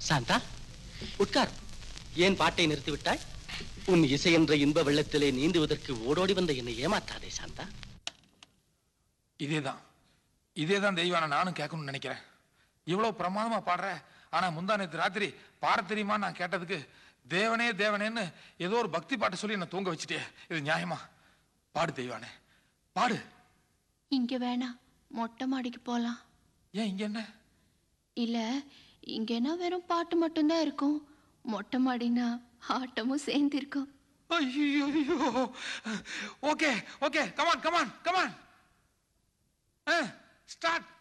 சாந்தா உட்கார் ஏன் பாட்டை நிறுத்திவிட்டாய் உன் இசை என்ற இன்ப வெள்ளத்திலே நீந்துவதற்கு ஓடோடி வந்த என்னை ஏமாத்தாதே சாந்தா இதேதான் இதேதான் தெய்வான நானும் கேட்கணும்னு நினைக்கிறேன் இவ்வளவு பிரமாதமா பாடுற ஆனா முந்தா நேத்து ராத்திரி பாட தெரியுமா நான் கேட்டதுக்கு தேவனே தேவனேன்னு ஏதோ ஒரு பக்தி பாட்டு சொல்லி என்ன தூங்க வச்சுட்டே இது நியாயமா பாடு தெய்வானே பாடு இங்க வேணாம் மொட்டை மாடிக்கு போலாம் ஏன் இங்க என்ன இல்ல இங்கன்னா வெறும் பாட்டு மட்டும்தான் இருக்கும் மொட்டை மாடினா ஆட்டமும் சேர்ந்து இருக்கும் ஐயோ okay okay come on come on come on start